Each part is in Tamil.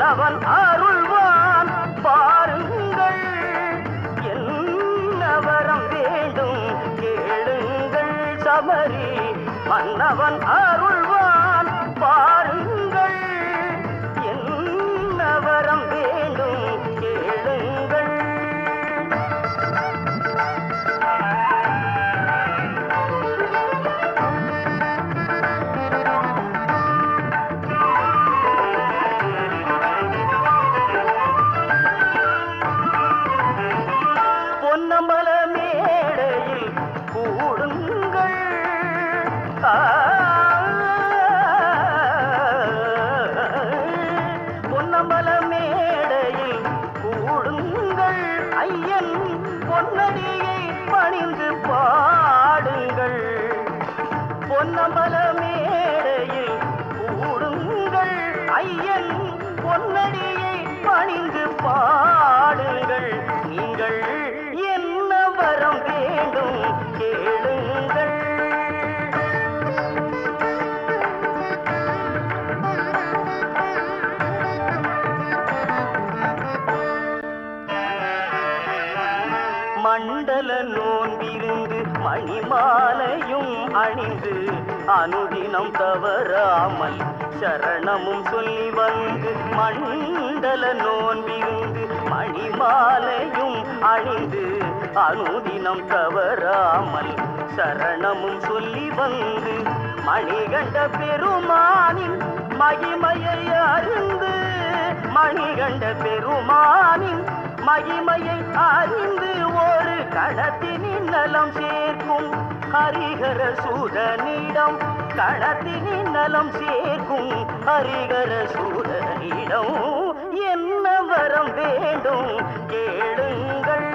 மன்னவன் அருள்வான் பாருங்கள் என்ன வரம் வேண்டும் கேளுங்கள் சபரி மன்னவன் அருள்வான் பாருங்கள் என்ன வரம் வேண்டும் கேளுங்கள் பொன்னம்பல மேடையில் கூடுங்கள் ஆ, பொன்னம்பல மேடையில் கூடுங்கள் ஐயன் பொன்னடியை பணிந்து பாடுங்கள் பொன்னம்பல மேடையில் கூடுங்கள் ஐயன் பொன்னடியை பணிந்து பாடுங்கள் நீங்கள் என்ன வரம் வேண்டும் கேளுங்கள் மண்டல நோன்பிருந்து மணிமாலையும் அணிந்து அனுதினம் தவறாமல் சரணமும் சொல்லி வந்து மண்டல நோன்பிருந்து மணிமாலையும் அணிந்து அனுதினம் தவறாமல் சரணமும் சொல்லி வந்து மணிகண்ட பெருமானின் மகிமையை அறிந்து மணிகண்ட பெருமானின் மகிமையை அறிந்து ஒரு கணத்தினின் நலம் சேர்க்கும் ஹரிகர சூதனிடம் கணத்தினின் நலம் சேர்க்கும் ஹரிகர சூதனிடம் என்ன வரம் வேண்டும் கேளுங்கள்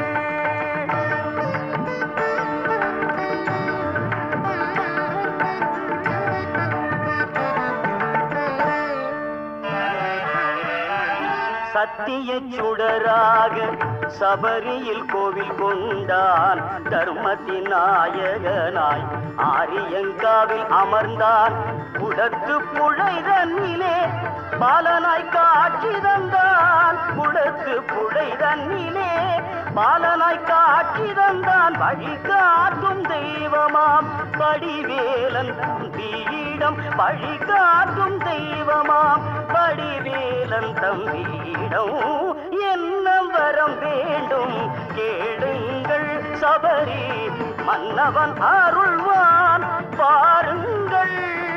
சத்திய சுடராக சபரியில் கோவில் கொண்டான் தர்மத்தின் நாயகனாய் ஆரியங்காவில் அமர்ந்தான் குடத்து புழை தன்னிலே பாலனாய் காட்சி தந்தான் குடத்து புழை தன்னிலே பாலனாய் காட்சி தந்தான் வழி காட்டும் தெய்வமாம் படிவேலன் தம்பியிடம் வழி காட்டும் தெய்வமாம் படிவேலன் தம்பியிடம் என்ன வரம் வேண்டும் கேளுங்கள் சபரி மன்னவன் அருள்வான் பாருங்கள்